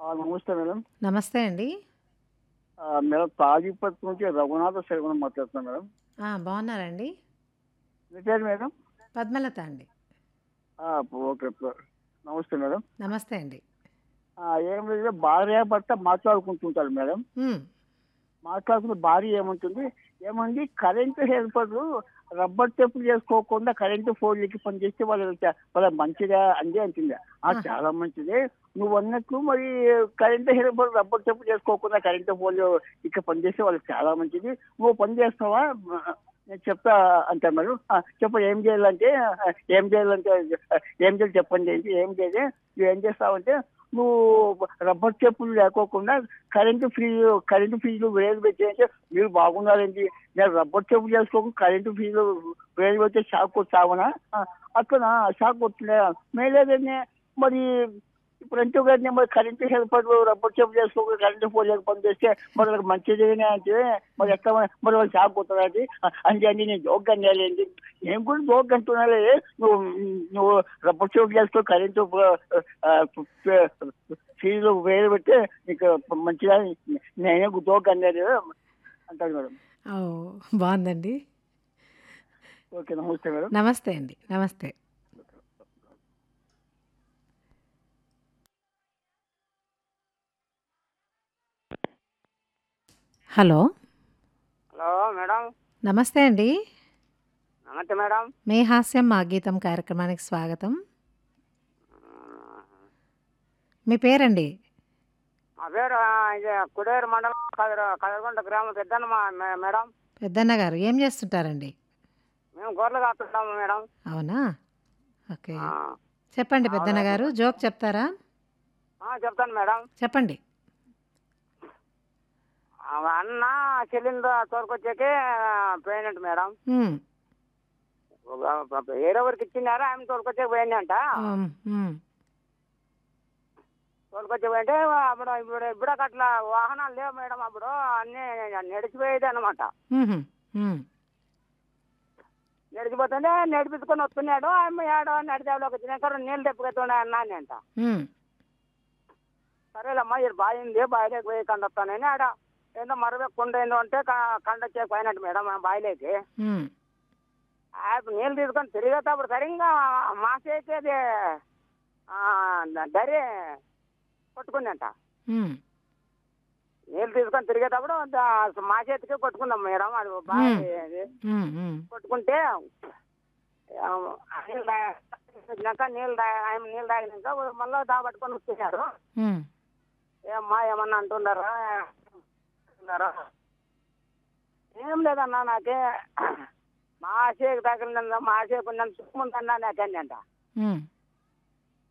ఆ! నమస్తే మేడం. నమస్తే అండి. ఆహ్, మేడం తాజీపట్ నుంచి రఘునాథ శర్మని మాట్లాడుతున్నా మేడం. ఆ! బాగున్నారండి? మీ పేరు మేడం? పద్మలత అండి. ఆ! ఓకే. ఓకే. నమస్తే మేడం. నమస్తే అండి. ఆ! ఏం లేదు భార్య భర్త మాట్లాడుకుంటుంటారు మేడం. హ్మ్. మాట్లాడుకున్న భార్య ఏమంటుంది, ఏమండి కరెంటు హెల్పర్లు రబ్బర్ టేపులు చేసుకోకుండా కరెంటు ఫోన్లకి పనిచేస్తే వాళ్ళు చ వాళ్ళ మంచిదా అండి అంటుంది. ఆ! ఆ! చాలా మంచిదే. నువ్వన్నట్లు మరి కరెంటు హెల్పర్ రబ్బర్ టేపులు చేసుకోకుండా కరెంటు ఫోన్లు ఇక్కడ పనిచేస్తే వాళ్ళకి చాలా మంచిది. నువ్వు పని చేస్తావా? ఆహ్, నేను చెప్తా అంటారు మేడం. ఆ! చెప్పు ఏం చేయాలంటే ఆహ్, ఏం చేయాలంటే ఏం చేయాలి చెప్పండి అంటే ఏం చేయాలి నువ్వేం చేస్తావంటే నువ్వు రబ్బర్ టేపులు లేకోకుండా కరెంటు ఫీజు కరెంటు ఫీజులు వేలు పెట్టేయంటే మీరు బాగున్నారండి. నేను రబ్బర్ టేపులు చేసుకోకుండా కరెంటు ఫీజులు వేలు పెడితే షాక్ కొట్టావునా? ఆ! అట్లనా షాక్ కొట్టలే. మేలేదండి మరి ఇప్పుడు అంటూ గాని మరి కరెంటు హెల్పర్లు రబ్బర్ టేపులు చేసుకోకుండా కరెంటు ఫోన్లకు పనిచేస్తే మరి వాళ్ళకి మంచిదేనా అంటే మరి ఎట్లా మరి వాళ్ళు షాక్ కొట్టరండి. అంటే అండి నేను జోక్‌గా అనేలేండి. నేను కూడా జోక్‌గా అంటున్నాలే నువ్వు నువ్వు రబ్బర్ టేపులు చేసుకో కరెంటు ఆహ్, ఫీజులు వేలు పెడితే నీకు మంచిదా నేనే జోక్‌గా అనలేదు అంటాడు మేడం. ఓహ్! బావుందండి. ఓకే. నమస్తే మేడం. నమస్తే అండి. నమస్తే. హలో! Hello madam. నమస్తే అండి. నమస్తే మేడం. మీ హాస్యం మా గీతం కార్యక్రమానికి స్వాగతం. మీ పేరండి? మా పేరు ఆహ్, ఇది కుడేరు మండలం కదర కదరగొండ గ్రామం పెద్దన్న మా మే మేడం. పెద్దన్న గారు ఏం చేస్తుంటారండి? మేము గొర్రెలు కాస్తుంటాము మేడం. అవునా? ఓకే. ఆ! చెప్పండి పెద్దన్న అవునండి. గారు జోక్ చెప్తారా? ఆ! చెప్తాను మేడం. చెప్పండి. ఆ అన్న చెల్లెలు తోలుకొచ్చాకే పోయినట్టు మేడం. హ్మ్. ఒక వేరే ఊరికి ఇచ్చినారు ఆమె తోలుకొచ్చాక పోయిందంట. హ్మ్. హ్మ్. తోలుకొచ్చి పోయింటే అప్పుడు ఇప్పుడు ఇప్పుడు అట్లా వాహనాలు లేవు మేడం అప్పుడు అన్నీ నడిచిపోయేది అనమాట. హుహు. హ్మ్. నడిచిపోతుంటే నడిపించుకొని వస్తున్నాడు ఆమె ఏడో నడిచేలోకి వచ్చినాక నీళ్ళు తెప్పుకెత్తుండే అన్నాను అంట. హ్మ్. సరేలమ్మా ఇది బాయింది బాయిలోకి పోయి కండ వస్తానని ఆడ ఏందో మరవే కుండ ఏందో అంటే క- కండ వచ్చే పోయినట్టు మేడం ఆ బాయిలోకి హ్మ్. ఆ నీళ్ళు తీసుకొని తిరిగేటప్పుడు సరిగ్గా మా చేతికి అది ఆ, దరి కొట్టుకుందంట హ్మ్. నీళ్ళు తీసుకొని తిరిగేటప్పుడు ద- మా చేతికి కొట్టుకుందాం మేడం అది బాయి అది హ్మ్. హ్మ్. కొట్టుకుంటే ఆ, నీళ్ళు తాగినాక నీళ్ళు తాగి ఆయన నీళ్ళు తాగినాక మళ్ళీ దాబట్టుకొని వచ్చేసారు హ్మ్. ఏమ్మా ఏమన్నా అంటున్నారా అంటున్నారా ఏం లేదన్నా నాకే మా ఆశకు తగిలిందా మా ఆశకు నన్ను చుట్టుకుందన్నా నాకండి అంట హ్మ్.